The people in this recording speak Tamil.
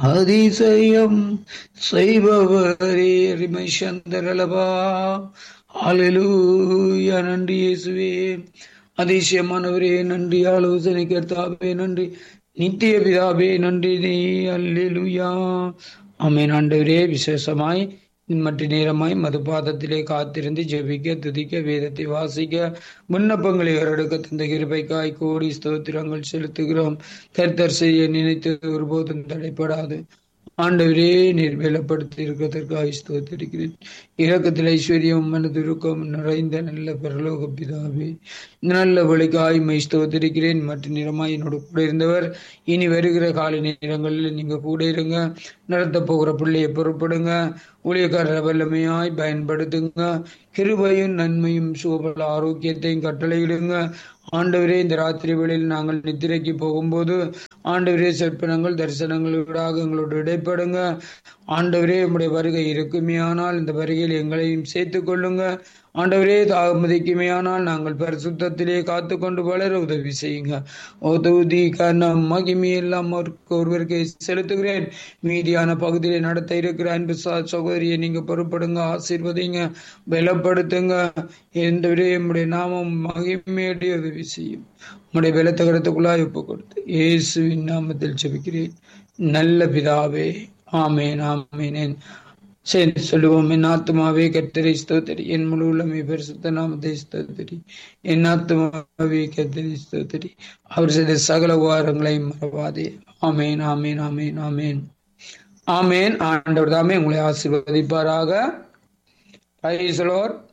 அதிசயம் செய்பவரே ரிமை சந்தரலபா ஹalleluya நன்றி இயேசுவே அதிசயமானவரே நன்றி ஆலோசனை கர்த்தாவே நன்றி நித்திய பிதாவே நன்றி நீ அல்லேலூயா ஆமென் ஆண்டவரே விசேஷமாய் மற்ற நேரமாய் மதுபாதத்திலே காத்திருந்து ஜெபிக்க துதிக்க வேதத்தை வாசிக்க விண்ணப்பங்களை வரடுக்க தந்த கிருபைக்காய் கோடி ஸ்தோத்திரங்கள் செலுத்துகிறோம் கர்த்தர் செய்ய நினைத்து ஒருபோதும் தடைப்படாது ஆண்டவரே நீர் வேலப்படுத்தி இருக்கிறதற்காக ஸ்தோத்திருக்கிறேன் இரக்கத்தில் ஐஸ்வர்யம் மனதுருக்கம் நிறைந்த நல்ல பரலோக பிதாவே இந்த நல்ல வழிக்காய் மை ஸ்தோத்திருக்கிறேன் மற்ற நிறமாய் என்னோட கூட இருந்தவர் இனி வருகிற காலை நேரங்களில் நீங்க கூட இருங்க நடத்த போகிற பிள்ளையை பொறுப்படுங்க ஊழியக்காரர வல்லமையாய் பயன்படுத்துங்க கிருபையும் நன்மையும் சுகபல ஆரோக்கியத்தையும் கட்டளையிடுங்க ஆண்டவரே இந்த ராத்திரி வேளையில் நாங்கள் நித்திரைக்கு போகும்போது ஆண்டவரே சொற்பனங்கள் தரிசனங்களூடாக எங்களோடு இடைப்படுங்க ஆண்டவரே உம்முடைய வருகை இருக்குமே ஆனால் இந்த வருகையில் எங்களையும் சேர்த்துக் கொள்ளுங்க ஆண்டவரே தாமதிக்குமே ஆனால் நாங்கள் பரிசுத்தத்திலே காத்து கொண்டு வளர உதவி செய்யுங்க உதவி கர்ணம் மகிமை எல்லாம் அவருக்கு ஒருவருக்கு செலுத்துகிறேன் மீதியான பகுதியிலே நடத்த இருக்கிற அன்பு சகோதரியை நீங்க பொறுப்படுங்க ஆசீர்வதிங்க பலப்படுத்துங்க எந்த விட நம்முடைய நாமம் மகிமையுடைய உதவி செய்யும் உம்முடைய பலத்த கருத்துக்குள்ளாய் ஒப்பு கொடுத்து இயேசுவின் நாமத்தில் செபிக்கிறேன் நல்ல பிதாவே ஆமேன் ஆமேனேன் சரி சொல்லுவோம் என் ஆத்மாவே கர்த்தரை ஸ்தோத்தரி என் முழு உள்ளமை பரிசுத்த நாமத்தை ஸ்தோத்தரி என் ஆத்மாவே கர்த்தரை ஸ்தோத்தரி அவர் செய்த சகல உபாரங்களை மறவாதே ஆமேன் ஆமேன் ஆமேன் ஆமேன் ஆமேன் ஆண்டவர் தாமே உங்களை ஆசீர்வதிப்பாராக பிரைஸ் லார்ட்